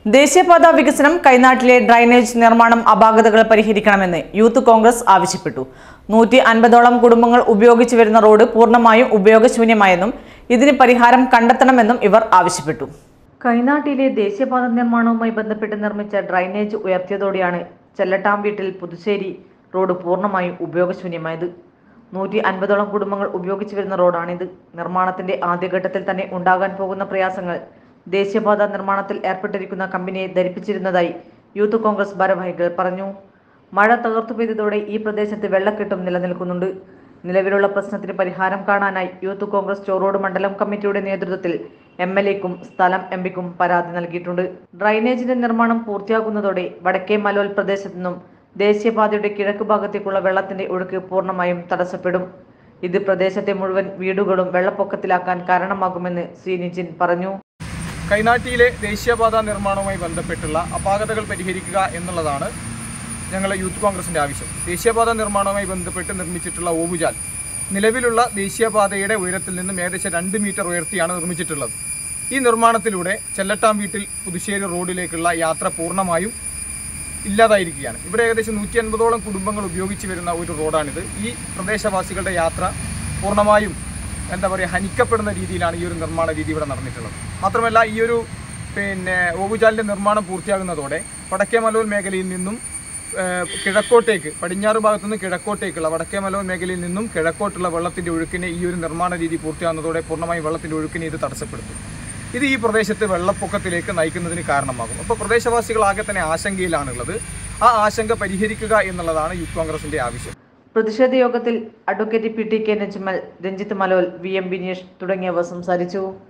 ദേശീയപാത വികസനം കൈനാട്ടിലെ ഡ്രൈനേജ് നിർമ്മാണം അപാകതകൾ പരിഹരിക്കണമെന്ന് യൂത്ത് കോൺഗ്രസ് ആവശ്യപ്പെട്ടു നൂറ്റി അൻപതോളം കുടുംബങ്ങൾ ഉപയോഗിച്ചു വരുന്ന റോഡ് പൂർണ്ണമായും ഉപയോഗശൂന്യമായെന്നും ഇതിന് പരിഹാരം കണ്ടെത്തണമെന്നും ഇവർ ആവശ്യപ്പെട്ടു കൈനാട്ടിലെ ദേശീയപാത നിർമ്മാണവുമായി ബന്ധപ്പെട്ട് നിർമ്മിച്ച ഡ്രൈനേജ് ഉയർത്തിയതോടെയാണ് ചെല്ലട്ടാം വീട്ടിൽ പുതുശ്ശേരി റോഡ് പൂർണ്ണമായും ഉപയോഗശൂന്യമായത് നൂറ്റി അൻപതോളം കുടുംബങ്ങൾ ഉപയോഗിച്ചു വരുന്ന റോഡാണിത് നിർമ്മാണത്തിന്റെ ആദ്യഘട്ടത്തിൽ തന്നെ ഉണ്ടാകാൻ പോകുന്ന പ്രയാസങ്ങൾ ദേശീയപാത നിർമ്മാണത്തിൽ ഏർപ്പെട്ടിരിക്കുന്ന കമ്പനിയെ ധരിപ്പിച്ചിരുന്നതായി യൂത്ത് കോൺഗ്രസ് ഭാരവാഹികൾ പറഞ്ഞു മഴ തകർത്തു പെയ്തതോടെ ഈ പ്രദേശത്ത് വെള്ളക്കെട്ടും നിലനിൽക്കുന്നുണ്ട് നിലവിലുള്ള പ്രശ്നത്തിന് പരിഹാരം കാണാനായി യൂത്ത് കോൺഗ്രസ് ചോറോഡ് മണ്ഡലം കമ്മിറ്റിയുടെ നേതൃത്വത്തിൽ എം എൽ എക്കും സ്ഥലം എം പിക്കും പരാതി നൽകിയിട്ടുണ്ട് ഡ്രൈനേജിന്റെ നിർമ്മാണം പൂർത്തിയാകുന്നതോടെ വടക്കേ മലോൽ പ്രദേശത്തു നിന്നും ദേശീയപാതയുടെ കിഴക്ക് ഭാഗത്തേക്കുള്ള വെള്ളത്തിന്റെ ഒഴുക്ക് പൂർണ്ണമായും തടസ്സപ്പെടും ഇത് പ്രദേശത്തെ മുഴുവൻ വീടുകളും വെള്ളപ്പൊക്കത്തിലാക്കാൻ കാരണമാകുമെന്ന് സി നിജിൻ പറഞ്ഞു കൈനാട്ടിയിലെ ദേശീയപാത നിർമ്മാണവുമായി ബന്ധപ്പെട്ടുള്ള അപാകതകൾ പരിഹരിക്കുക എന്നുള്ളതാണ് ഞങ്ങളെ യൂത്ത് കോൺഗ്രസിൻ്റെ ആവശ്യം ദേശീയപാത നിർമ്മാണവുമായി ബന്ധപ്പെട്ട് നിർമ്മിച്ചിട്ടുള്ള ഓവുചാൽ നിലവിലുള്ള ദേശീയപാതയുടെ ഉയരത്തിൽ നിന്നും ഏകദേശം രണ്ട് മീറ്റർ ഉയർത്തിയാണ് നിർമ്മിച്ചിട്ടുള്ളത് ഈ നിർമ്മാണത്തിലൂടെ ചെല്ലട്ടാം വീട്ടിൽ പുതുശ്ശേരി റോഡിലേക്കുള്ള യാത്ര പൂർണ്ണമായും ഇല്ലാതായിരിക്കുകയാണ് ഇവിടെ ഏകദേശം നൂറ്റി അൻപതോളം കുടുംബങ്ങൾ ഉപയോഗിച്ച് വരുന്ന ഒരു റോഡാണിത് ഈ പ്രദേശവാസികളുടെ യാത്ര പൂർണ്ണമായും എന്താ പറയുക ഹനിക്കപ്പെടുന്ന രീതിയിലാണ് ഈ ഒരു നിർമ്മാണ രീതി ഇവിടെ നടന്നിട്ടുള്ളത് മാത്രമല്ല ഈ ഒരു പിന്നെ ഓവുചാലിൻ്റെ നിർമ്മാണം പൂർത്തിയാകുന്നതോടെ വടക്കേമലൂർ മേഖലയിൽ നിന്നും ഏഹ്, കിഴക്കോട്ടേക്ക് പടിഞ്ഞാറ് ഭാഗത്തുനിന്ന് കിഴക്കോട്ടേക്കുള്ള വടക്കേമലൂർ മേഖലയിൽ നിന്നും കിഴക്കോട്ടുള്ള വെള്ളത്തിൻ്റെ ഒഴുക്കിനെ ഈ ഒരു നിർമ്മാണ രീതി പൂർത്തിയാകുന്നതോടെ പൂർണ്ണമായും വെള്ളത്തിൻ്റെ ഒഴുക്കിനെ ഇത് തടസ്സപ്പെടുത്തും ഇത് ഈ പ്രദേശത്ത് വെള്ളപ്പൊക്കത്തിലേക്ക് നയിക്കുന്നതിന് കാരണമാകും അപ്പോൾ പ്രദേശവാസികളാകെ തന്നെ ആശങ്കയിലാണുള്ളത് ആ ആശങ്ക പരിഹരിക്കുക എന്നുള്ളതാണ് യൂത്ത് കോൺഗ്രസിന്റെ ആവശ്യം പ്രതിഷേധ യോഗത്തിൽ advocate P T K Najmal Ranjith Malol V M Bineesh തുടങ്ങിയവർ സംസാരിച്ചു